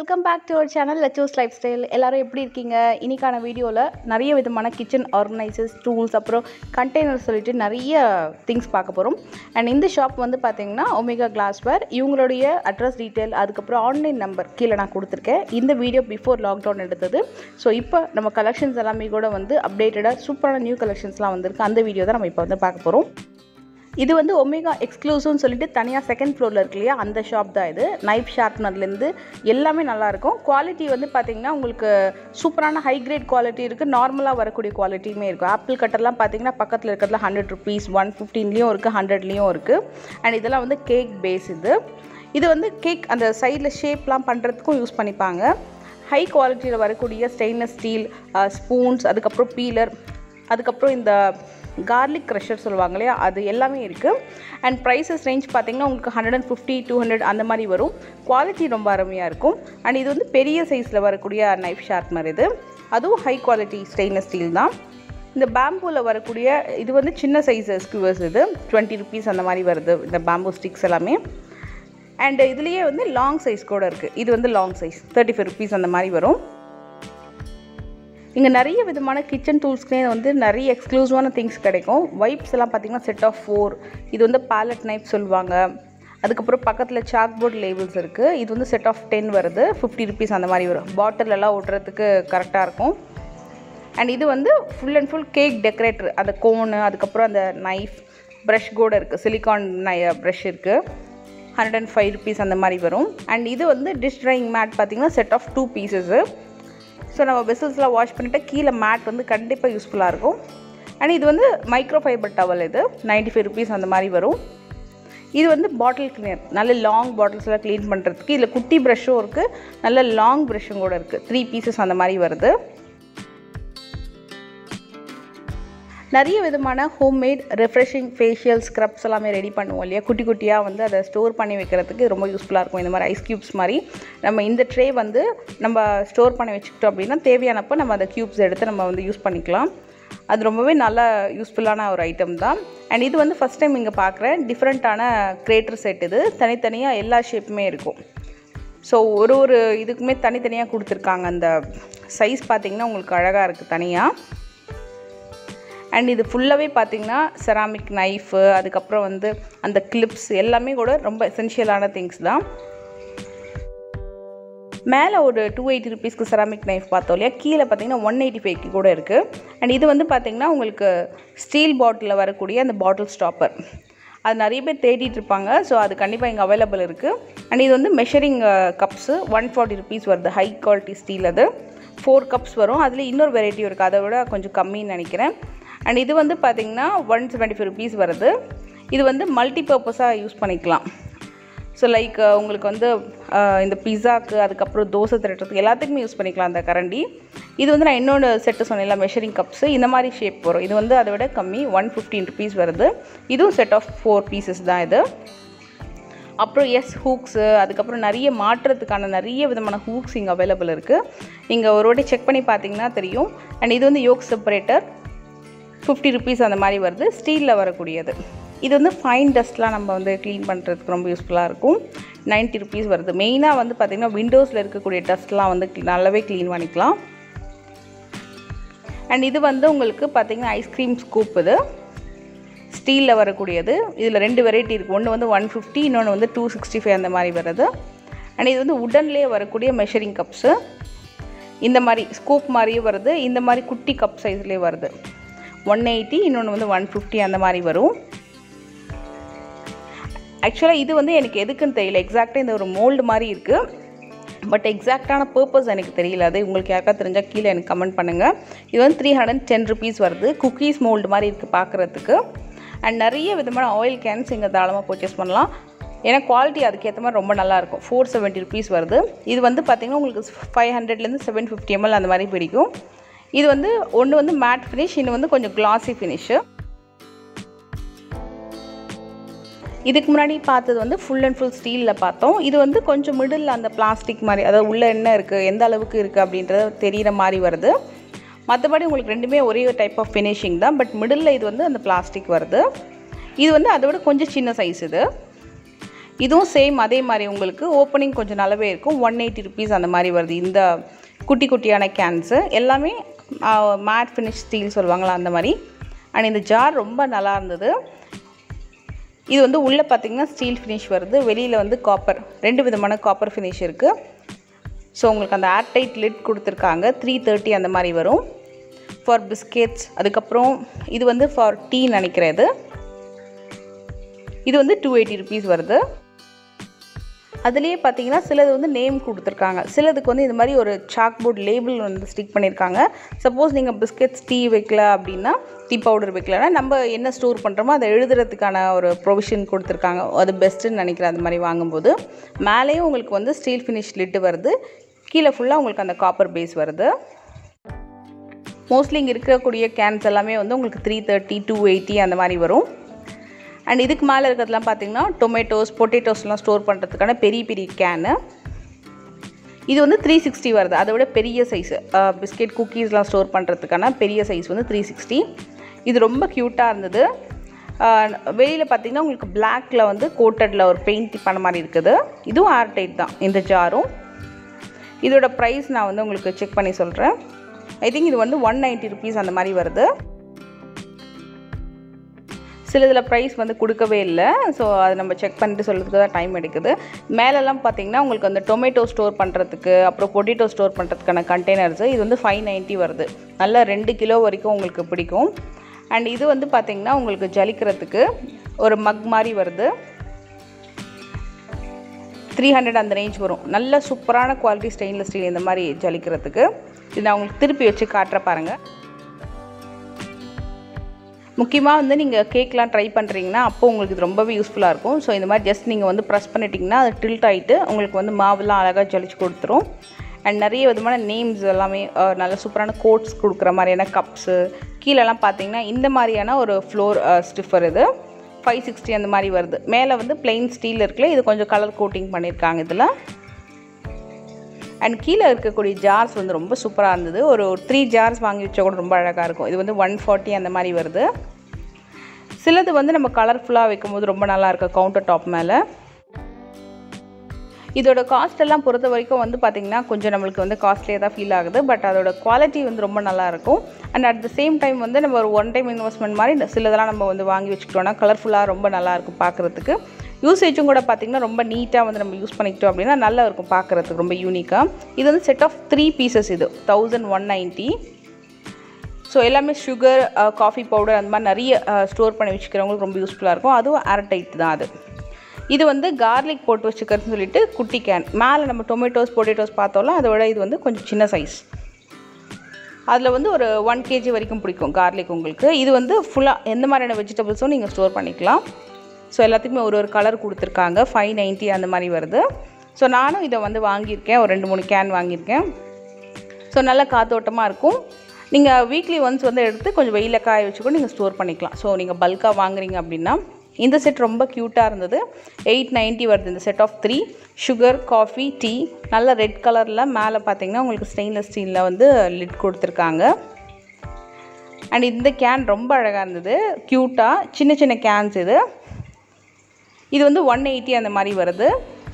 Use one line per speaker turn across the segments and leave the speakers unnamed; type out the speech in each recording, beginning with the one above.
welcome back to our channel லச்சூஸ் lifestyle எல்லாரும் எப்படி இருக்கீங்க இன்னைக்கான வீடியோவில் நிறைய விதமான கிச்சன் ஆர்கனைசர்ஸ் டூல்ஸ் அப்புறம் கண்டெய்னர் சொல்லிட்டு நிறைய திங்ஸ் பார்க்க போகிறோம் அண்ட் இந்த ஷாப் வந்து பார்த்தீங்கன்னா ஒமேகா கிளாஸ்வேர் இவங்களுடைய அட்ரஸ் டீட்டெயில் அதுக்கப்புறம் ஆன்லைன் நம்பர் கீழே நான் கொடுத்துருக்கேன் இந்த வீடியோ பிஃபோர் லாக்டவுன் எடுத்தது ஸோ இப்போ நம்ம கலெக்ஷன்ஸ் எல்லாமே கூட வந்து அப்டேட்டடாக சூப்பரான நியூ கலெக்ஷன்ஸ்லாம் வந்திருக்கு அந்த வீடியோ தான் நம்ம இப்போ வந்து பார்க்க போகிறோம் இது வந்து ஒமேகா எக்ஸ்க்ளூசிவ்னு சொல்லிட்டு தனியாக செகண்ட் ஃப்ளோரில் இருக்கு இல்லையா அந்த ஷாப் தான் இது நைஃப் ஷார்ப்னர்லேருந்து எல்லாமே நல்லாயிருக்கும் குவாலிட்டி வந்து பார்த்தீங்கன்னா உங்களுக்கு சூப்பரான ஹை கிரேட் குவாலிட்டி இருக்குது நார்மலாக வரக்கூடிய குவாலிட்டியுமே இருக்கும் ஆப்பிள் கட்டர்லாம் பார்த்தீங்கன்னா பக்கத்தில் இருக்கிறதுல ஹண்ட்ரட் ருபீஸ் ஒன் ஃபிஃப்டீன்லேயும் இருக்குது ஹண்ட்ரட்லேயும் இருக்குது அண்ட் இதெல்லாம் வந்து கேக் பேஸ் இது இது வந்து கேக் அந்த சைடில் ஷேப்லாம் பண்ணுறதுக்கும் யூஸ் பண்ணிப்பாங்க ஹை குவாலிட்டியில் வரக்கூடிய ஸ்டெயின்லெஸ் ஸ்டீல் ஸ்பூன்ஸ் அதுக்கப்புறம் பீலர் அதுக்கப்புறம் இந்த கார்லிக் க்ரஷர் சொல்லுவாங்க இல்லையா அது எல்லாமே இருக்குது அண்ட் ப்ரைஸஸ் ரேஞ்ச் பார்த்தீங்கன்னா உங்களுக்கு hundred and fifty two hundred அந்த மாதிரி வரும் குவாலிட்டி ரொம்ப அருமையாக இருக்கும் அண்ட் இது வந்து பெரிய சைஸில் வரக்கூடிய நைஃப் ஷார்ப்னர் இது அதுவும் ஹை குவாலிட்டி ஸ்டெயின்லெஸ் ஸ்டீல் தான் இந்த பேம்பூவில் வரக்கூடிய இது வந்து சின்ன சைஸ் ஸ்க்யூவர்ஸ் இது டுவெண்ட்டி ருபீஸ் அந்த மாதிரி வருது இந்த பேம்பூ ஸ்டிக்ஸ் எல்லாமே அண்ட் இதுலேயே வந்து லாங் சைஸ் கூட இருக்குது இது வந்து long size thirty five rupees அந்த மாதிரி வரும் இங்கே நிறைய விதமான கிச்சன் டூல்ஸ்க்கே வந்து நிறைய எக்ஸ்க்ளூசிவான திங்ஸ் கிடைக்கும் வைப்ஸ் எல்லாம் பார்த்தீங்கன்னா செட் ஆஃப் ஃபோர் இது வந்து பேலட் நைஃப் சொல்லுவாங்க அதுக்கப்புறம் பக்கத்தில் சாக் போர்ட் லேபிள்ஸ் இருக்குது இது வந்து செட் ஆஃப் டென் வருது ஃபிஃப்டி ருபீஸ் அந்த மாதிரி வரும் பாட்டில் எல்லாம் ஒட்டுறதுக்கு கரெக்டாக இருக்கும் அண்ட் இது வந்து full and full cake decorator அந்த கோனு அதுக்கப்புறம் அந்த நைஃப் ப்ரஷ் கூட இருக்குது சிலிக்கான் நை ப்ரஷ் இருக்குது ஹண்ட்ரட் அண்ட் ஃபைவ் ருபீஸ் அந்த மாதிரி வரும் அண்ட் இது வந்து டிஷ் ட்ரைங் மேட் பார்த்தீங்கன்னா set of two pieces so நம்ம வெசல்ஸ்லாம் வாஷ் பண்ணிவிட்டு கீழே மேட் வந்து கண்டிப்பாக யூஸ்ஃபுல்லாக இருக்கும் அண்ட் இது வந்து மைக்ரோ ஃபைபர் டவல் இது நைன்ட்டி ஃபைவ் ருபீஸ் அந்த மாதிரி வரும் இது வந்து பாட்டில் கிளீனர் நல்ல லாங் பாட்டில்ஸ்லாம் க்ளீன் பண்ணுறதுக்கு இதில் குட்டி ப்ரஷ்ஷும் இருக்குது நல்ல லாங் ப்ரஷ்ஷும் கூட இருக்குது த்ரீ பீசஸ் அந்த மாதிரி வருது நிறைய விதமான ஹோம்மேட் ரெஃப்ரெஷிங் ஃபேஷியல் ஸ்க்ரப்ஸ் எல்லாமே ரெடி பண்ணுவோம் இல்லையா குட்டி குட்டியாக வந்து அதை ஸ்டோர் பண்ணி வைக்கிறதுக்கு ரொம்ப யூஸ்ஃபுல்லாக இருக்கும் இந்த மாதிரி ஐஸ் க்யூப்ஸ் மாதிரி நம்ம இந்த ட்ரே வந்து நம்ம ஸ்டோர் பண்ணி வச்சுக்கிட்டோம் அப்படின்னா தேவையானப்போ நம்ம அந்த க்யூப்ஸ் எடுத்து நம்ம வந்து யூஸ் பண்ணிக்கலாம் அது ரொம்பவே நல்ல யூஸ்ஃபுல்லான ஒரு ஐட்டம் தான் அண்ட் இது வந்து ஃபஸ்ட் டைம் இங்கே பார்க்குறேன் டிஃப்ரெண்ட்டான கிரேட்டர் செட் இது தனித்தனியாக எல்லா ஷேப்புமே இருக்கும் ஸோ ஒரு ஒரு இதுக்குமே தனித்தனியாக கொடுத்துருக்காங்க அந்த சைஸ் பார்த்திங்கன்னா உங்களுக்கு அழகாக இருக்குது தனியாக அண்ட் இது ஃபுல்லாகவே பார்த்தீங்கன்னா செராமிக் நைஃபு அதுக்கப்புறம் வந்து அந்த கிளிப்ஸ் எல்லாமே கூட ரொம்ப எசென்ஷியலான திங்ஸ் தான் மேலே ஒரு டூ எயிட்டி ருபீஸ்க்கு செராமிக் நைஃப் பார்த்தோம் இல்லையா கீழே பார்த்தீங்கன்னா ஒன் எயிட்டி ஃபைவ்க்கு கூட இருக்குது அண்ட் இது வந்து பார்த்திங்கன்னா உங்களுக்கு ஸ்டீல் பாட்டிலில் வரக்கூடிய அந்த பாட்டில் ஸ்டாப்பர் அது நிறைய பேர் தேடிட்டு இருப்பாங்க ஸோ அது கண்டிப்பாக இங்கே அவைலபிள் இருக்குது அண்ட் இது வந்து measuring cups one forty rupees வருது ஹை குவாலிட்டி ஸ்டீல் அது ஃபோர் கப்ஸ் வரும் அதில் இன்னொரு வெரைட்டி இருக்குது அதை விட கொஞ்சம் கம்மின்னு நினைக்கிறேன் அண்ட் இது வந்து பார்த்திங்கன்னா ஒன் செவன்ட்டி ஃபைவ் ருபீஸ் வருது இது வந்து மல்டி பர்பஸாக யூஸ் பண்ணிக்கலாம் ஸோ லைக் உங்களுக்கு வந்து இந்த பிஸாக்கு அதுக்கப்புறம் தோசை திரட்டுறதுக்கு எல்லாத்துக்குமே யூஸ் பண்ணிக்கலாம் அந்த கரண்டி இது வந்து நான் இன்னொன்று செட்டு சொன்னேன்ல மெஷரிங் கப்ஸு இந்த மாதிரி ஷேப் வரும் இது வந்து அதை விட கம்மி ஒன் ஃபிஃப்டீன் ருபீஸ் வருது இதுவும் செட் ஆஃப் ஃபோர் பீசஸ் தான் இது அப்புறம் எஸ் ஹூக்ஸு அதுக்கப்புறம் நிறைய மாற்றுறதுக்கான நிறைய விதமான ஹூக்ஸ் இங்கே அவைலபிள் இருக்குது நீங்கள் ஒரு வாட்டி செக் பண்ணி பார்த்தீங்கன்னா தெரியும் அண்ட் இது வந்து யோக் செப்பரேட்டர் ஃபிஃப்டி ருபீஸ் அந்த மாதிரி வருது ஸ்டீலில் வரக்கூடியது இது வந்து ஃபைன் டஸ்ட்லாம் நம்ம வந்து க்ளீன் பண்ணுறதுக்கு ரொம்ப யூஸ்ஃபுல்லாக இருக்கும் நைன்ட்டி ருபீஸ் வருது மெயினாக வந்து பார்த்திங்கன்னா விண்டோஸில் இருக்கக்கூடிய டஸ்ட்லாம் வந்து நல்லாவே க்ளீன் பண்ணிக்கலாம் அண்ட் இது வந்து உங்களுக்கு பார்த்திங்கன்னா ஐஸ்கிரீம் ஸ்கூப் இது ஸ்டீலில் வரக்கூடியது இதில் ரெண்டு வெரைட்டி இருக்குது ஒன்று வந்து ஒன் ஃபிஃப்டி இன்னொன்று வந்து டூ சிக்ஸ்டி ஃபைவ் அந்த மாதிரி வருது அண்ட் இது வந்து உடன்லேயே வரக்கூடிய மெஷரிங் கப்ஸு இந்த மாதிரி ஸ்கூப் மாதிரியும் வருது இந்த மாதிரி குட்டி கப் சைஸ்லேயே வருது ஒன் எயிட்டி இன்னொன்று வந்து ஒன் ஃபிஃப்டி அந்த மாதிரி வரும் ஆக்சுவலாக இது வந்து எனக்கு எதுக்குன்னு தெரியல எக்ஸாக்டாக இந்த ஒரு மோல்டு மாதிரி இருக்குது பட் எக்ஸாக்டான பர்பஸ் எனக்கு தெரியல அது உங்களுக்கு யாருக்கா தெரிஞ்சால் கீழே எனக்கு கமெண்ட் பண்ணுங்கள் இது வந்து த்ரீ ஹண்ட்ரட் டென் ருபீஸ் வருது குக்கீஸ் மோல்டு மாதிரி இருக்குது பார்க்குறதுக்கு அண்ட் நிறைய விதமான ஆயில் கேன்ஸ் இங்கே தாராளமாக பர்ச்சேஸ் பண்ணலாம் ஏன்னா குவாலிட்டி அதுக்கேற்ற மாதிரி ரொம்ப நல்லாயிருக்கும் ஃபோர் செவன்ட்டி ருபீஸ் வருது இது வந்து பார்த்திங்கன்னா உங்களுக்கு ஃபைவ் ஹண்ட்ரட்லேருந்து செவன் ஃபிஃப்டி எம்எல் அந்த மாதிரி பிடிக்கும் இது வந்து ஒன்று வந்து மேட் ஃபினிஷ் இன்னும் வந்து கொஞ்சம் கிளாஸி ஃபினிஷு இதுக்கு முன்னாடி பார்த்தது வந்து ஃபுல் அண்ட் ஃபுல் ஸ்டீலில் பார்த்தோம் இது வந்து கொஞ்சம் மிடில் அந்த பிளாஸ்டிக் மாதிரி அதாவது உள்ளே என்ன இருக்குது எந்த அளவுக்கு இருக்குது அப்படின்றது தெரிகிற மாதிரி வருது மற்றபடி உங்களுக்கு ரெண்டுமே ஒரே டைப் ஆஃப் ஃபினிஷிங் தான் பட் மிடில் இது வந்து அந்த பிளாஸ்டிக் வருது இது வந்து அதை விட கொஞ்சம் சின்ன சைஸ் இது இதுவும் சேம் அதே மாதிரி உங்களுக்கு ஓப்பனிங் கொஞ்சம் நல்லாவே இருக்கும் ஒன் எயிட்டி ருபீஸ் அந்த மாதிரி வருது இந்த குட்டி குட்டியான கேன்ஸு எல்லாமே மேட் ஃபினிஷ் ஸ்டீல் சொல்லுவாங்களா அந்த மாதிரி அண்ட் இந்த ஜார் ரொம்ப நல்லா இருந்தது இது வந்து உள்ளே பார்த்தீங்கன்னா ஸ்டீல் ஃபினிஷ் வருது வெளியில் வந்து காப்பர் ரெண்டு விதமான காப்பர் ஃபினிஷ் இருக்குது ஸோ உங்களுக்கு அந்த ஏர்டைட் லிட் கொடுத்துருக்காங்க த்ரீ தேர்ட்டி அந்த மாதிரி வரும் ஃபார் பிஸ்கெட்ஸ் அதுக்கப்புறம் இது வந்து ஃபார் டீ நினைக்கிறது இது வந்து டூ எயிட்டி ருபீஸ் வருது அதுலேயே பார்த்தீங்கன்னா சிலது வந்து நேம் கொடுத்துருக்காங்க சிலதுக்கு வந்து இந்த மாதிரி ஒரு சாக் போர்ட் லேபிள் வந்து ஸ்டிக் பண்ணியிருக்காங்க சப்போஸ் நீங்கள் பிஸ்கெட்ஸ் டீ வைக்கல அப்படின்னா டீ பவுடர் வைக்கலன்னா நம்ம என்ன ஸ்டோர் பண்ணுறோமோ அதை எழுதுறதுக்கான ஒரு ப்ரொவிஷன் கொடுத்துருக்காங்க அது பெஸ்ட்டுன்னு நினைக்கிறேன் அது மாதிரி வாங்கும்போது மேலேயும் உங்களுக்கு வந்து ஸ்டீல் ஃபினிஷ் லிட்டு வருது கீழே ஃபுல்லாக உங்களுக்கு அந்த காப்பர் பேஸ் வருது மோஸ்ட்லி இங்கே இருக்கக்கூடிய கேன்ஸ் எல்லாமே வந்து உங்களுக்கு த்ரீ தேர்ட்டி டூ எயிட்டி அந்த மாதிரி வரும் அண்ட் இதுக்கு மேலே இருக்கிறதுலாம் பார்த்தீங்கன்னா டொமேட்டோஸ் பொட்டேட்டோஸ்லாம் ஸ்டோர் பண்ணுறதுக்கான பெரிய பெரிய கேனு இது வந்து த்ரீ சிக்ஸ்டி வருது அதை விட பெரிய சைஸ் பிஸ்கெட் குக்கீஸ்லாம் ஸ்டோர் பண்ணுறதுக்கான பெரிய சைஸ் வந்து த்ரீ சிக்ஸ்டி இது ரொம்ப க்யூட்டாக இருந்தது வெளியில் பார்த்தீங்கன்னா உங்களுக்கு பிளாக்ல வந்து கோட்டடில் ஒரு பெயிண்ட் பண்ண மாதிரி இருக்குது இதுவும் ஏர் டைட் தான் இந்த ஜாரும் இதோட ப்ரைஸ் நான் வந்து உங்களுக்கு செக் பண்ணி சொல்கிறேன் ஐ திங்க் இது வந்து ஒன் நைன்ட்டி ருபீஸ் அந்த மாதிரி வருது சில இதில் ப்ரைஸ் வந்து கொடுக்கவே இல்லை ஸோ அதை நம்ம செக் பண்ணிட்டு சொல்கிறதுக்கு தான் டைம் எடுக்குது மேலெல்லாம் பார்த்தீங்கன்னா உங்களுக்கு அந்த டொமேட்டோ ஸ்டோர் பண்ணுறதுக்கு அப்புறம் பொட்டேட்டோ ஸ்டோர் பண்ணுறதுக்கான கண்டெய்னர்ஸு இது வந்து ஃபைவ் நைன்ட்டி வருது நல்லா ரெண்டு கிலோ வரைக்கும் உங்களுக்கு பிடிக்கும் அண்ட் இது வந்து பார்த்திங்கன்னா உங்களுக்கு ஜலிக்கிறதுக்கு ஒரு மக் மாதிரி வருது த்ரீ ஹண்ட்ரட் அந்த ரேஞ்ச் வரும் நல்ல சூப்பரான குவாலிட்டி ஸ்டெயின்லெஸ் ஸ்டீல் இந்த மாதிரி ஜலிக்கிறதுக்கு இது நான் உங்களுக்கு திருப்பி வச்சு காட்டுற பாருங்கள் முக்கியமாக வந்து நீங்கள் கேக்லாம் ட்ரை பண்ணுறீங்கன்னா அப்போ உங்களுக்கு இது ரொம்பவே யூஸ்ஃபுல்லாக இருக்கும் ஸோ இந்த மாதிரி ஜஸ்ட் நீங்கள் வந்து ப்ரெஸ் பண்ணிட்டீங்கன்னா அது டில்ட் ஆகிட்டு உங்களுக்கு வந்து மாவுலாம் அழகாக ஜலிச்சு கொடுத்துரும் அண்ட் நிறைய விதமான நேம்ஸ் எல்லாமே அஹ், நல்ல சூப்பரான கோட்ஸ் கொடுக்குற மாதிரியான கப்ஸு கீழெல்லாம் பார்த்தீங்கன்னா இந்த மாதிரியான ஒரு ஃப்ளோர் ஸ்டிஃபர் இது ஃபைவ் சிக்ஸ்டி அந்த மாதிரி வருது மேலே வந்து பிளெயின் ஸ்டீல் இருக்குல்ல இது கொஞ்சம் கலர் கோட்டிங் பண்ணியிருக்காங்க இதில் அண்ட் கீழே இருக்கக்கூடிய ஜார்ஸ் வந்து ரொம்ப சூப்பராக இருந்தது ஒரு த்ரீ ஜார்ஸ் வாங்கி வச்சா கூட ரொம்ப அழகாக இருக்கும் இது வந்து ஒன் ஃபார்ட்டி அந்த மாதிரி வருது சிலது வந்து நம்ம கலர்ஃபுல்லாக வைக்கும்போது ரொம்ப நல்லா இருக்கும் கவுண்டர் டாப் மேலே இதோட காஸ்ட் எல்லாம் பொறுத்த வரைக்கும் வந்து பார்த்திங்கன்னா கொஞ்சம் நம்மளுக்கு வந்து காஸ்ட்லியாக தான் ஃபீல் ஆகுது பட் அதோட குவாலிட்டி வந்து ரொம்ப நல்லா இருக்கும் and at the same time வந்து நம்ம ஒரு ஒன் டைம் இன்வெஸ்ட்மெண்ட் மாதிரி சிலதெல்லாம் நம்ம வந்து வாங்கி வச்சுக்கிட்டோம்னா கலர்ஃபுல்லாக ரொம்ப நல்லா இருக்கும் பார்க்குறதுக்கு யூசேஜும் கூட பார்த்திங்கன்னா ரொம்ப நீட்டாக வந்து நம்ம யூஸ் பண்ணிக்கிட்டோம் அப்படின்னா நல்லா இருக்கும் பார்க்குறதுக்கு ரொம்ப யூனிக்காக இது வந்து செட் ஆஃப் த்ரீ பீசஸ் இது தௌசண்ட் ஒன் நைன்ட்டி ஸோ எல்லாமே சுகர் காஃபி பவுடர் அந்த மாதிரி நிறைய ஸ்டோர் பண்ணி வச்சுக்கிறவங்களுக்கு ரொம்ப யூஸ்ஃபுல்லாக இருக்கும் அதுவும் ஏர் டைட் தான் அது இது வந்து கார்லிக் போட்டு வச்சுக்கிறதுன்னு சொல்லிட்டு குட்டி கேன் மேலே நம்ம டொமேட்டோஸ் பொட்டேட்டோஸ் பார்த்தோம்ல அதை விட இது வந்து கொஞ்சம் சின்ன சைஸ் அதில் வந்து ஒரு ஒன் கேஜி வரைக்கும் பிடிக்கும் கார்லிக் உங்களுக்கு இது வந்து ஃபுல்லாக எந்த மாதிரியான வெஜிடபிள்ஸும் நீங்கள் ஸ்டோர் பண்ணிக்கலாம் ஸோ எல்லாத்துக்குமே ஒரு ஒரு கலர் கொடுத்துருக்காங்க ஃபைவ் நைன்ட்டி அந்த மாதிரி வருது ஸோ நானும் இதை வந்து வாங்கியிருக்கேன் ஒரு ரெண்டு மூணு கேன் வாங்கியிருக்கேன் ஸோ நல்ல காத்தோட்டமாக இருக்கும் நீங்கள் வீக்லி ஒன்ஸ் வந்து எடுத்து கொஞ்சம் வெயிலில் காய வச்சு கூட நீங்கள் ஸ்டோர் பண்ணிக்கலாம் ஸோ நீங்கள் பல்காக வாங்குறீங்க அப்படின்னா இந்த செட் ரொம்ப க்யூட்டாக இருந்தது எயிட் நைன்ட்டி வருது இந்த set of three sugar coffee tea நல்ல ரெட் கலரில் மேலே பார்த்தீங்கன்னா உங்களுக்கு ஸ்டெயின்லெஸ் ஸ்டீலில் வந்து லிட் கொடுத்துருக்காங்க அண்ட் இந்த கேன் ரொம்ப அழகாக இருந்தது க்யூட்டாக சின்ன சின்ன கேன்ஸ் இது இது வந்து ஒன் எயிட்டி அந்த மாதிரி வருது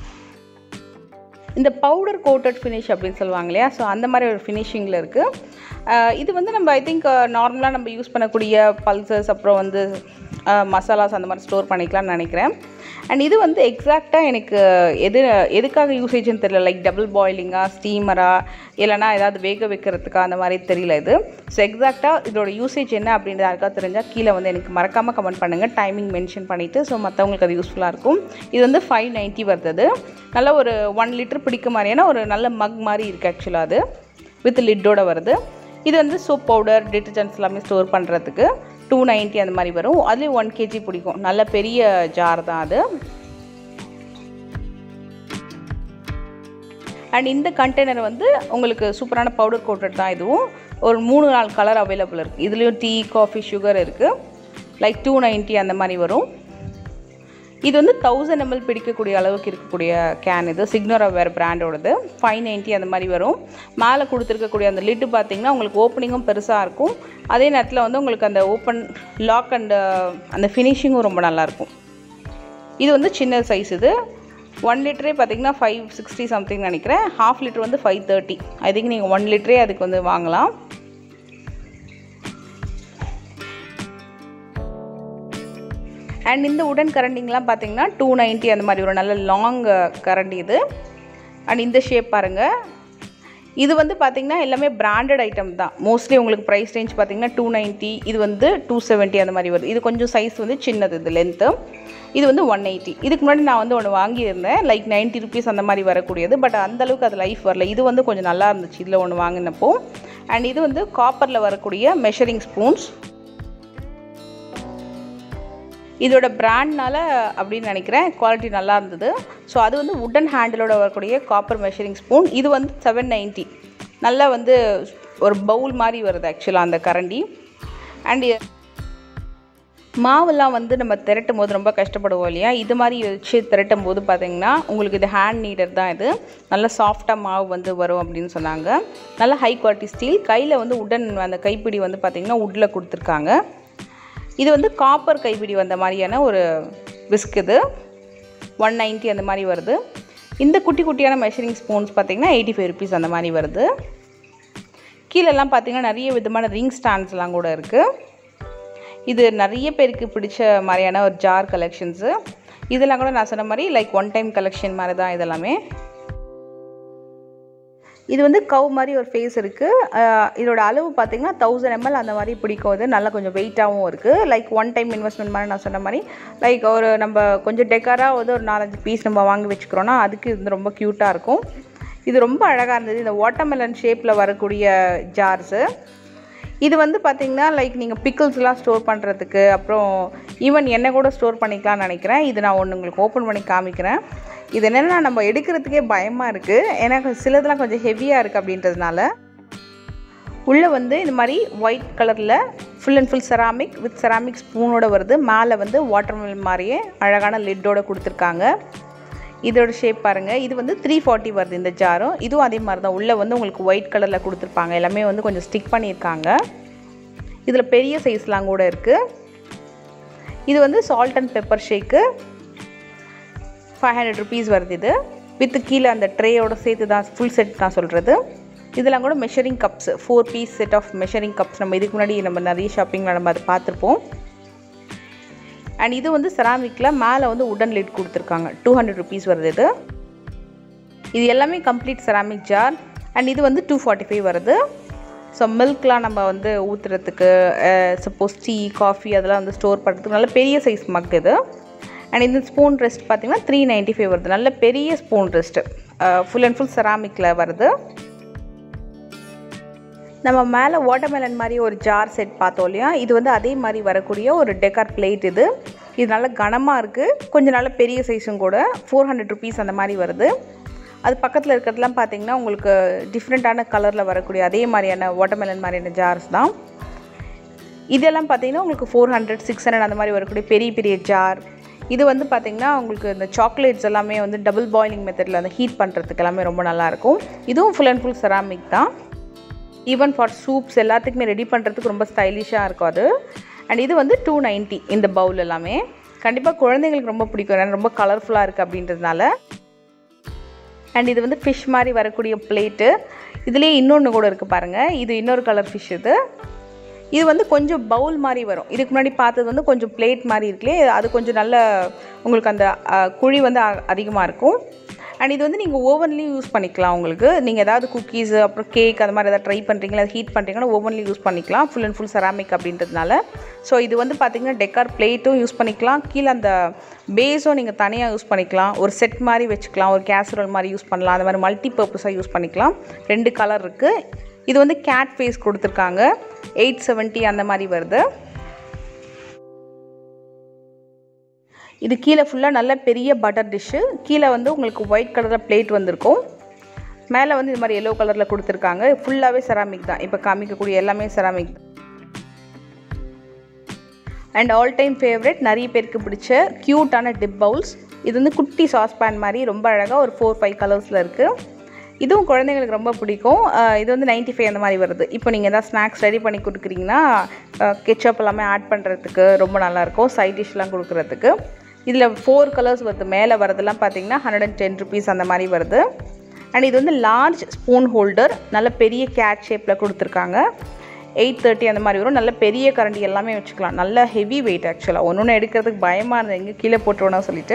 இந்த பவுடர் கோட்டட் ஃபினிஷ் அப்படின்னு சொல்லுவாங்க இல்லையா ஸோ அந்த மாதிரி ஒரு ஃபினிஷிங்கில் இருக்குது இது வந்து நம்ம ஐ திங்க் நார்மலாக நம்ம யூஸ் பண்ணக்கூடிய பல்சஸ் அப்புறம் வந்து மசாலாஸ் அந்த மாதிரி ஸ்டோர் பண்ணிக்கலாம்னு நினைக்கிறேன் அண்ட் இது வந்து எக்ஸாக்டாக எனக்கு எது எதுக்காக யூசேஜ்னு தெரியல லைக் டபுள் பாயிலிங்கா ஸ்டீமரா இல்லைனா ஏதாவது வேக வைக்கிறதுக்கா அந்த மாதிரி தெரியல இது ஸோ எக்ஸாக்டாக இதோட யூசேஜ் என்ன அப்படின்றது யாருக்கா தெரிஞ்சால் கீழே வந்து எனக்கு மறக்காமல் கமெண்ட் பண்ணுங்கள் டைமிங் மென்ஷன் பண்ணிவிட்டு ஸோ மற்றவங்களுக்கு அது யூஸ்ஃபுல்லாக இருக்கும் இது வந்து ஃபைவ் நைன்ட்டி வருது நல்ல ஒரு ஒன் லிட்டர் பிடிக்க மாதிரியான ஒரு நல்ல மக் மாதிரி இருக்குது ஆக்சுவலாக அது வித் லிட்டோட வருது இது வந்து சோப் பவுடர் டிட்டர்ஜென்ட்ஸ் எல்லாமே ஸ்டோர் பண்ணுறதுக்கு டூ நைன்ட்டி அந்த மாதிரி வரும் அதுலேயும் ஒன் கேஜி பிடிக்கும் நல்ல பெரிய ஜார் தான் அது அண்ட் இந்த கண்டெய்னர் வந்து உங்களுக்கு சூப்பரான பவுடர் கோட்டட் தான் இதுவும் ஒரு மூணு நாலு கலர் அவைலபிள் இருக்குது இதுலேயும் டீ காஃபி சுகர் இருக்குது லைக் டூ நைன்ட்டி அந்த மாதிரி வரும் இது வந்து தௌசண்ட் எம்எல் பிடிக்கக்கூடிய அளவுக்கு இருக்கக்கூடிய கேன் இது சிக்னோரா வேறு பிராண்டோடது ஃபைவ் நைன்ட்டி அந்த மாதிரி வரும் மேலே கொடுத்துருக்கக்கூடிய அந்த லிட்டு பார்த்தீங்கன்னா உங்களுக்கு ஓப்பனிங்கும் பெருசாக இருக்கும் அதே நேரத்தில் வந்து உங்களுக்கு அந்த ஓப்பன் லாக் அண்ட் அந்த ஃபினிஷிங்கும் ரொம்ப நல்லாயிருக்கும் இது வந்து சின்ன சைஸ் இது ஒன் லிட்டரே பார்த்தீங்கன்னா ஃபைவ் சிக்ஸ்டி சம்திங் நினைக்கிறேன் ஹாஃப் லிட்டர் வந்து ஃபைவ் தேர்ட்டி ஐ திங்க் நீங்கள் ஒன் லிட்டரே அதுக்கு வந்து வாங்கலாம் அண்ட் இந்த உடன் கரண்டிங்கெலாம் பார்த்தீங்கன்னா டூ நைன்ட்டி அந்த மாதிரி ஒரு நல்ல லாங் கரண்டி இது அண்ட் இந்த ஷேப் பாருங்கள் இது வந்து பார்த்திங்கன்னா எல்லாமே பிராண்டட் ஐட்டம் தான் மோஸ்ட்லி உங்களுக்கு ப்ரைஸ் ரேஞ்ச் பார்த்தீங்கன்னா டூ நைன்ட்டி இது வந்து டூ செவன்ட்டி அந்த மாதிரி வருது இது கொஞ்சம் சைஸ் வந்து சின்னது இது லென்த்து இது வந்து ஒன் எயிட்டி இதுக்கு முன்னாடி நான் வந்து ஒன்று வாங்கியிருந்தேன் லைக் நைன்ட்டி ருபீஸ் அந்த மாதிரி வரக்கூடியது பட் அந்தளவுக்கு அது லைஃப் வரல இது வந்து கொஞ்சம் நல்லா இருந்துச்சு இதில் ஒன்று வாங்கினப்போ அண்ட் இது வந்து காப்பரில் வரக்கூடிய மெஷரிங் ஸ்பூன்ஸ் இதோட பிராண்ட்னால அப்படின்னு நினைக்கிறேன் குவாலிட்டி நல்லா இருந்தது ஸோ அது வந்து உட்டன் ஹேண்டிலோட வரக்கூடிய காப்பர் மெஷரிங் ஸ்பூன் இது வந்து செவன் நைன்ட்டி நல்லா வந்து ஒரு பவுல் மாதிரி வருது ஆக்சுவலாக அந்த கரண்டி அண்ட் மாவெல்லாம் வந்து நம்ம திரட்டும் போது ரொம்ப கஷ்டப்படுவோம் இல்லையா இது மாதிரி வச்சு திரட்டும் போது பார்த்தீங்கன்னா உங்களுக்கு இது ஹேண்ட் நீடர் தான் இது நல்ல சாஃப்டாக மாவு வந்து வரும் அப்படின்னு சொன்னாங்க நல்ல ஹை குவாலிட்டி ஸ்டீல் கையில் வந்து உடன் அந்த கைப்பிடி வந்து பார்த்திங்கன்னா உட்டில் கொடுத்துருக்காங்க இது வந்து காப்பர் கைப்பிடி வந்த மாதிரியான ஒரு விஸ்க் இது ஒன் நைன்ட்டி அந்த மாதிரி வருது இந்த குட்டி குட்டியான மெஷரிங் ஸ்பூன்ஸ் பார்த்திங்கன்னா எயிட்டி ஃபைவ் ருபீஸ் அந்த மாதிரி வருது கீழெல்லாம் பார்த்திங்கன்னா நிறைய விதமான ரிங் ஸ்டாண்ட்ஸ்லாம் கூட இருக்குது இது நிறைய பேருக்கு பிடிச்ச மாதிரியான ஒரு ஜார் கலெக்ஷன்ஸு இதெல்லாம் கூட நான் சொன்ன மாதிரி லைக் ஒன் டைம் கலெக்ஷன் மாதிரி தான் இதெல்லாமே இது வந்து கவ் மாதிரி ஒரு ஃபேஸ் இருக்குது இதோட அளவு பார்த்தீங்கன்னா தௌசண்ட் எம்எல் அந்த மாதிரி பிடிக்கும் இது நல்லா கொஞ்சம் வெயிட்டாகவும் இருக்குது லைக் ஒன் டைம் இன்வெஸ்ட்மெண்ட் மாதிரி நான் சொன்ன மாதிரி லைக் ஒரு நம்ம கொஞ்சம் டெக்கராக வந்து ஒரு நாலஞ்சு பீஸ் நம்ம வாங்கி வச்சுக்கிறோன்னா அதுக்கு இது ரொம்ப க்யூட்டாக இருக்கும் இது ரொம்ப அழகாக இருந்தது இந்த வாட்டர்மெலன் ஷேப்பில் வரக்கூடிய ஜார்ஸு இது வந்து பார்த்திங்கன்னா லைக் நீங்கள் பிக்கிள்ஸ்லாம் ஸ்டோர் பண்ணுறதுக்கு அப்புறம் ஈவன் எண்ணெய் கூட ஸ்டோர் பண்ணிக்கலாம்னு நினைக்கிறேன் இது நான் ஒன்று உங்களுக்கு ஓப்பன் பண்ணி காமிக்கிறேன் இது என்னென்னா நம்ம எடுக்கிறதுக்கே பயமாக இருக்குது ஏன்னா சிலதெல்லாம் கொஞ்சம் ஹெவியாக இருக்குது அப்படின்றதுனால உள்ளே வந்து இந்த மாதிரி ஒயிட் கலரில் full and full ceramic with ceramic ஸ்பூனோட வருது மேலே வந்து வாட்டர்மெலன் மாதிரியே அழகான லிட்டோட கொடுத்துருக்காங்க இதோட ஷேப் பாருங்கள் இது வந்து த்ரீ ஃபார்ட்டி வருது இந்த ஜாரும் இதுவும் அதே மாதிரி தான் உள்ளே வந்து உங்களுக்கு ஒயிட் கலரில் கொடுத்துருப்பாங்க எல்லாமே வந்து கொஞ்சம் ஸ்டிக் பண்ணியிருக்காங்க இதில் பெரிய சைஸ்லாம் கூட இருக்குது இது வந்து salt and pepper shake five hundred rupees வருது இது வித்து கீழே அந்த ட்ரேயோட சேர்த்து தான் ஃபுல் செட் நான் சொல்கிறது இதெல்லாம் கூட measuring cups four piece set of measuring cups நம்ம இதுக்கு முன்னாடி நம்ம நிறைய ஷாப்பிங்கில் நம்ம அதை பார்த்துருப்போம் அண்ட் இது வந்து செராமிக்கில் மேலே வந்து உடன் லிட் கொடுத்துருக்காங்க டூ ஹண்ட்ரட் ருபீஸ் வருது இது இது எல்லாமே கம்ப்ளீட் செராமிக் ஜார் அண்ட் இது வந்து டூ ஃபார்ட்டி ஃபைவ் வருது ஸோ மில்க்லாம் நம்ம வந்து ஊற்றுறதுக்கு சப்போஸ் டீ காஃபி அதெல்லாம் வந்து ஸ்டோர் பண்ணுறதுக்கு நல்ல பெரிய சைஸ் மக் இது அண்ட் இந்த ஸ்பூன் ரெஸ்ட் பார்த்திங்கன்னா த்ரீ நைன்ட்டி ஃபைவ் வருது நல்ல பெரிய spoon rest full and full செராமிக்கில் வருது நம்ம மேலே வாட்டர்மெலன் மாதிரி ஒரு ஜார் செட் பார்த்தோம் இல்லையா இது வந்து அதே மாதிரி வரக்கூடிய ஒரு டெக்கார் பிளேட் இது இது நல்ல கனமாக இருக்குது கொஞ்சம் நல்ல பெரிய சைஸும் கூட ஃபோர் ஹண்ட்ரட் ருபீஸ் அந்த மாதிரி வருது அது பக்கத்தில் இருக்கிறதுலாம் பார்த்தீங்கன்னா உங்களுக்கு டிஃப்ரெண்ட்டான கலரில் வரக்கூடிய அதே மாதிரியான வாட்டர்மெலன் மாதிரியான ஜார்ஸ் தான் இதெல்லாம் பார்த்தீங்கன்னா உங்களுக்கு ஃபோர் ஹண்ட்ரட் சிக்ஸ் ஹண்ட்ரட் அந்த மாதிரி வரக்கூடிய பெரிய பெரிய ஜார் இது வந்து பார்த்திங்கன்னா உங்களுக்கு இந்த சாக்லேட்ஸ் எல்லாமே வந்து டபுள் பாயிலிங் மெத்தடில் அந்த ஹீட் பண்ணுறதுக்கு எல்லாமே ரொம்ப நல்லாயிருக்கும் இதுவும் ஃபுல் அண்ட் ஃபுல் செராமிக் தான் ஈவன் ஃபார் சூப்ஸ் எல்லாத்துக்குமே ரெடி பண்ணுறதுக்கு ரொம்ப ஸ்டைலிஷாக இருக்கும் அது அண்ட் இது வந்து டூ நைன்ட்டி இந்த பவுல் எல்லாமே கண்டிப்பாக குழந்தைங்களுக்கு ரொம்ப பிடிக்கும் ஏன்னா ரொம்ப கலர்ஃபுல்லாக இருக்குது அப்படின்றதுனால அண்ட் இது வந்து ஃபிஷ் மாதிரி வரக்கூடிய பிளேட்டு இதுலேயே இன்னொன்று கூட இருக்குது பாருங்கள் இது இன்னொரு கலர் ஃபிஷ் இது இது வந்து கொஞ்சம் பவுல் மாதிரி வரும் இதுக்கு முன்னாடி பார்த்தது வந்து கொஞ்சம் பிளேட் மாதிரி இருக்குல்லே அது கொஞ்சம் நல்ல உங்களுக்கு அந்த அஹ், குழி வந்து அதிகமாக இருக்கும் அண்ட் இது வந்து நீங்கள் ஓவன்லேயும் யூஸ் பண்ணிக்கலாம் உங்களுக்கு நீங்கள் ஏதாவது குக்கீஸ் அப்புறம் கேக் அது மாதிரி ஏதாவது ட்ரை பண்ணுறீங்களா ஹீட் பண்ணுறீங்கன்னா ஓவன்லேயும் யூஸ் பண்ணிக்கலாம் ஃபுல் அண்ட் ஃபுல் செராமிக் அப்படின்றதுனால ஸோ இது வந்து பார்த்திங்கன்னா டெக்கார் பிளேட்டும் யூஸ் பண்ணிக்கலாம் கீழே அந்த பேஸும் நீங்கள் தனியாக யூஸ் பண்ணிக்கலாம் ஒரு செட் மாதிரி வச்சுக்கலாம் ஒரு கேசரோல் மாதிரி யூஸ் பண்ணலாம் அந்த மாதிரி மல்டி பர்பஸாக யூஸ் பண்ணிக்கலாம் ரெண்டு கலர் இருக்குது இது வந்து கேட் ஃபேஸ் கொடுத்துருக்காங்க எயிட் செவன்ட்டி அந்த மாதிரி வருது இது கீழே ஃபுல்லாக நல்ல பெரிய பட்டர் டிஷ்ஷு கீழே வந்து உங்களுக்கு ஒயிட் கலரில் பிளேட் வந்திருக்கும் மேலே வந்து இது மாதிரி எல்லோ கலரில் கொடுத்துருக்காங்க ஃபுல்லாகவே செராமிக் தான் இப்போ காமிக்கக்கூடிய எல்லாமே ceramic and all time favourite நிறைய பேருக்கு பிடிச்ச க்யூட்டான டிப் பவுல்ஸ் இது வந்து குட்டி சாஸ்பேன் மாதிரி ரொம்ப அழகாக ஒரு ஃபோர் ஃபைவ் கலர்ஸில் இருக்குது இதுவும் குழந்தைங்களுக்கு ரொம்ப பிடிக்கும் அஹ் இது வந்து 95 ஃபைவ் அந்த மாதிரி வருது இப்போ நீங்கள் எதாவது ஸ்நாக்ஸ் ரெடி பண்ணி கொடுக்குறீங்கன்னா கெச்சப் எல்லாமே ஆட் பண்ணுறதுக்கு ரொம்ப நல்லாயிருக்கும் சைட் டிஷ்லாம் கொடுக்குறதுக்கு இதில் ஃபோர் கலர்ஸ் வருது மேலே வரதெல்லாம் பார்த்தீங்கன்னா ஹண்ட்ரட் அண்ட் டென் ருபீஸ் அந்த மாதிரி வருது அண்ட் இது வந்து லார்ஜ் ஸ்பூன் ஹோல்டர் நல்ல பெரிய கேட் ஷேப்பில் கொடுத்துருக்காங்க எயிட் தேர்ட்டி அந்த மாதிரி வரும் நல்ல பெரிய கரண்டி எல்லாமே வச்சுக்கலாம் நல்ல ஹெவி வெயிட் ஆக்சுவலாக ஒன்று ஒன்று எடுக்கிறதுக்கு பயமாக இருந்தது எங்கே கீழே போட்டுருவோம்னா சொல்லிட்டு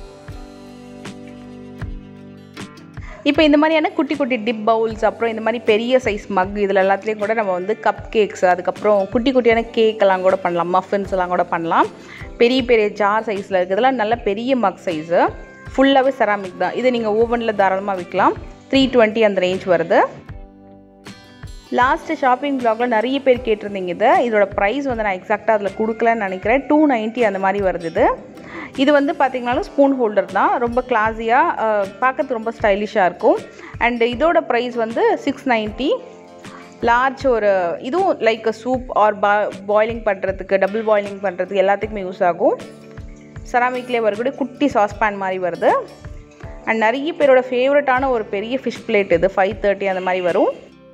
இப்போ இந்த மாதிரியான குட்டி குட்டி டிப் பவுல்ஸ் அப்புறம் இந்த மாதிரி பெரிய சைஸ் மக் இதில் எல்லாத்துலேயும் கூட நம்ம வந்து கப் கேக்ஸ் அதுக்கப்புறம் குட்டி குட்டியான கேக் எல்லாம் கூட பண்ணலாம் மஃபின்ஸ் எல்லாம் கூட பண்ணலாம் பெரிய பெரிய ஜார் சைஸில் இருக்கிறதுலாம் நல்ல பெரிய மக் சைஸு ஃபுல்லாகவே செராமிக் தான் இதை நீங்கள் ஓவனில் தாராளமாக விற்கலாம் த்ரீ டுவெண்ட்டி அந்த ரேஞ்ச் வருது லாஸ்ட்டு ஷாப்பிங் ப்ளாகில் நிறைய பேர் கேட்டிருந்தீங்க இதை இதோட ப்ரைஸ் வந்து நான் எக்ஸாக்டாக அதில் கொடுக்கலன்னு நினைக்கிறேன் டூ நைன்ட்டி அந்த மாதிரி வருது இது இது வந்து பார்த்திங்கனாலும் ஸ்பூன் ஹோல்டர் தான் ரொம்ப கிளாஸியாக பார்க்கறதுக்கு ரொம்ப ஸ்டைலிஷாக இருக்கும் அண்ட் இதோட ப்ரைஸ் வந்து சிக்ஸ் நைன்ட்டி லார்ஜ் ஒரு இதுவும் லைக் சூப் ஆர் பா பாயிலிங் பண்ணுறதுக்கு டபுள் பாயிலிங் பண்ணுறதுக்கு எல்லாத்துக்குமே யூஸ் ஆகும் செராமிக்லேயே வரக்கூடிய குட்டி சாஸ்பேன் மாதிரி வருது அண்ட் நிறைய பேரோட ஃபேவரட்டான ஒரு பெரிய ஃபிஷ் பிளேட் இது ஃபைவ் தேர்ட்டி அந்த மாதிரி வரும்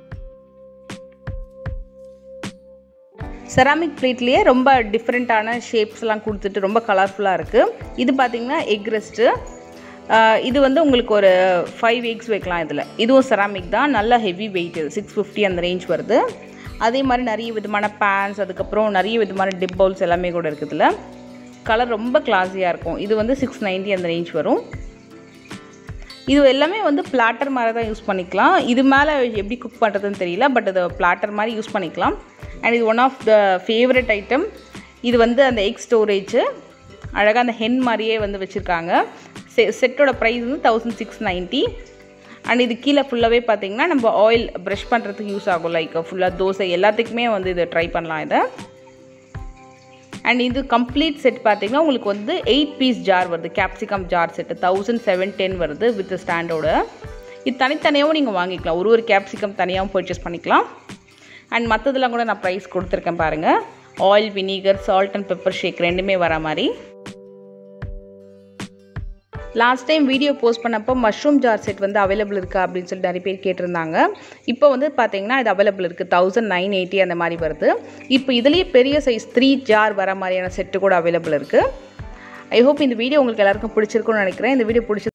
செராமிக் பிளேட்லேயே ரொம்ப டிஃப்ரெண்ட்டான ஷேப்ஸ்லாம் கொடுத்துட்டு ரொம்ப கலர்ஃபுல்லாக இருக்குது இது பார்த்திங்கன்னா எக் ரெஸ்ட்டு இது வந்து உங்களுக்கு ஒரு ஃபைவ் எக்ஸ் வைக்கலாம் இதில் இதுவும் செராமிக் தான் நல்ல ஹெவி வெயிட் இது சிக்ஸ் ஃபிஃப்டி அந்த ரேஞ்ச் வருது அதே மாதிரி நிறைய விதமான பேன்ஸ் அதுக்கப்புறம் நிறைய விதமான டிப் பவுல்ஸ் எல்லாமே கூட இருக்குது இதில் கலர் ரொம்ப கிளாஸியாக இருக்கும் இது வந்து சிக்ஸ் நைன்ட்டி அந்த ரேஞ்ச் வரும் இது எல்லாமே வந்து பிளாட்டர் மாதிரி தான் யூஸ் பண்ணிக்கலாம் இது மேலே எப்படி குக் பண்ணுறதுன்னு தெரியல பட் அது பிளாட்டர் மாதிரி யூஸ் பண்ணிக்கலாம் அண்ட் இது one of the favourite item இது வந்து அந்த எக் ஸ்டோரேஜு அழகாக அந்த ஹென் மாதிரியே வந்து வச்சுருக்காங்க செ செட்டோட ப்ரைஸ் வந்து தௌசண்ட் சிக்ஸ் நைன்ட்டி அண்ட் இது கீழே ஃபுல்லாகவே பார்த்தீங்கன்னா நம்ம ஆயில் ப்ரஷ் பண்ணுறதுக்கு யூஸ் ஆகும் லைக் ஃபுல்லாக தோசை எல்லாத்துக்குமே வந்து இதை ட்ரை பண்ணலாம் இதை அண்ட் இது கம்ப்ளீட் செட் பார்த்தீங்கன்னா உங்களுக்கு வந்து எயிட் பீஸ் ஜார் வருது capsicum jar set thousand seven ten வருது வித் ஸ்டாண்டோட இது தனித்தனியாகவும் நீங்கள் வாங்கிக்கலாம் ஒரு ஒரு கேப்சிகம் தனியாகவும் பர்ச்சேஸ் பண்ணிக்கலாம் அண்ட் மற்றதெல்லாம் கூட நான் ப்ரைஸ் கொடுத்துருக்கேன் பாருங்கள் oil vinegar salt and pepper shake ரெண்டுமே வர மாதிரி லாஸ்ட் டைம் வீடியோ போஸ்ட் பண்ணப்போ மஷ்ரூம் ஜார் செட் வந்து அவைலபிள் இருக்கா அப்படின்னு சொல்லிட்டு நிறைய பேர் கேட்டிருந்தாங்க இப்போ வந்து பார்த்தீங்கன்னா இது அவைலபிள் இருக்குது தௌசண்ட் நைன் எயிட்டி அந்த மாதிரி வருது இப்போ இதுலேயே பெரிய சைஸ் த்ரீ ஜார் வர மாதிரியான செட்டு கூட அவைலபிள் இருக்குது ஐ ஹோப் இந்த வீடியோ உங்களுக்கு எல்லாருக்கும் பிடிச்சிருக்கும்னு நினைக்கிறேன் இந்த வீடியோ பிடிச்சி